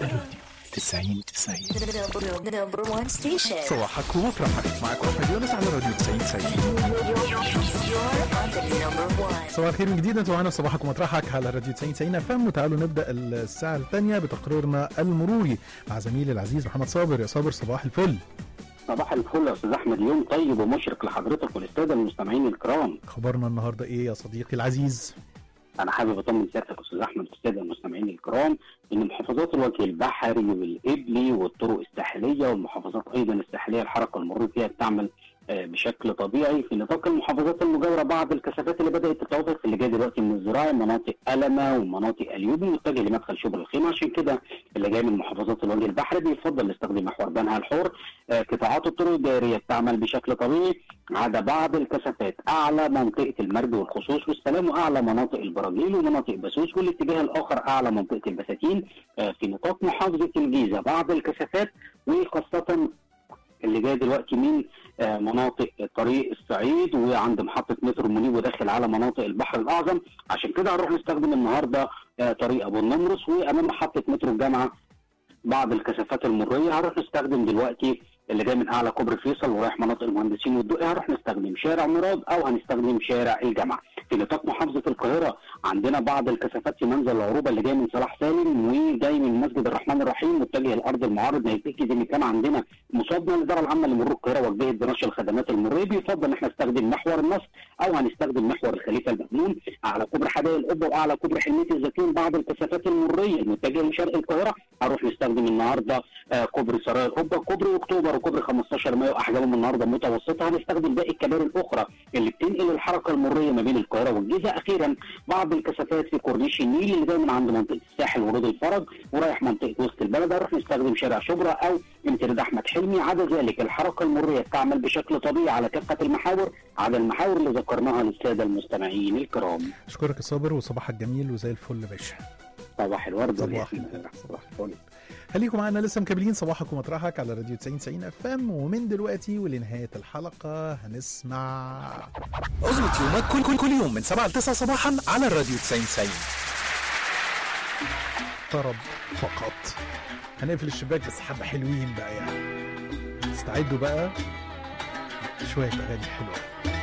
الراديو 90 90 The number one station. صباحك ومطرحك معك احمد يونس على راديو 90 90 You're on the number one. صباح الخير من جديد انتوا معانا في صباحك ومطرحك على راديو 90 90 اف ام وتعالوا نبدا الساعه الثانيه بتقريرنا المروري مع زميلي العزيز محمد صابر يا صابر صباح الفل صباح الفل يا استاذ احمد يوم طيب ومشرق لحضرتك والاستاذ المستمعين الكرام خبرنا النهارده ايه يا صديقي العزيز انا حابب اطمن سيادتك يا استاذ احمد والاستاذ المستمعين الكرام ان محافظات الوجه البحري والابلي والطرق الساحليه والمحافظات ايضا الساحليه الحركه المرور فيها بتعمل آه، بشكل طبيعي في نطاق المحافظات المجاوره بعض الكثافات اللي بدات تتوافق اللي جايه دلوقتي من الزراعي مناطق ألمة ومناطق اليوبي متجه لمدخل شبرا الخيمه عشان كده اللي جاي من محافظات الوجه البحري بيفضل يستخدم محور بنها الحر آه، قطاعات الطرق الدائريه بتعمل بشكل طبيعي عدا بعض الكثافات اعلى منطقه المرج والخصوص والسلام واعلى مناطق البراجيل ومناطق باسوس والاتجاه الاخر اعلى منطقه البساتين آه، في نطاق محافظه الجيزه بعض الكثافات وخاصه اللي جاي دلوقتي من آه، مناطق طريق الصعيد وعند محطه مترو منيب وداخل على مناطق البحر الاعظم عشان كده هنروح نستخدم النهارده آه، طريق ابو النمرس وامام محطه مترو الجامعه بعض الكثافات المريه هنروح نستخدم دلوقتي اللي جاي من اعلى كوبري فيصل ورايح مناطق المهندسين والدقي هنروح نستخدم شارع مراد او هنستخدم شارع الجامعه في نطاق محافظه القاهره عندنا بعض الكثافات في منزل العروبه اللي جاي من صلاح سالم وجاي من مسجد الرحمن الرحيم متجه الارض المعارض نتيجه ان كان عندنا مصادمه للاداره العامه لمرور القاهره وجهت بنشر الخدمات المريه بيفضل ان احنا نستخدم محور النصر او هنستخدم محور الخليفه المأمون على كوبري حدائق القبه واعلى كوبري حلميه الزيتون بعض الكثافات المريه المتجهه لشرق القاهره هنروح نستخدم النهارده آه، كوبري سرايا القبه كوبري اكتوبر وكوبري 15 مايو احجامهم النهارده متوسطه هنستخدم باقي الكباري الاخرى اللي بتنقل الحركه المريه ما بين القاهره والجيزه اخيرا بعض الكثافات في كورنيش النيل اللي جاي من عند منطقه الساحل ورود الفرج ورايح منطقه وسط البلد هنروح نستخدم شارع شبرا او امتداد احمد حلمي عدا ذلك الحركه المريه بتعمل بشكل طبيعي على كافه المحاور على المحاور اللي ذكرناها للساده المستمعين الكرام اشكرك يا صابر وصباحك جميل وزي الفل يا باشا صباح الورد صباح والياسمين. الخير. صباح الفل خليكم معانا لسه مكملين صباحك ومطرحك على راديو 90 90 اف ام ومن دلوقتي ولنهايه الحلقه هنسمع اظبط يومك كل كل كل يوم من 7 ل 9 صباحا على الراديو 90 90 طرب فقط هنقفل الشباك بس حبه حلوين بقى يعني استعدوا بقى شويه اغاني حلوه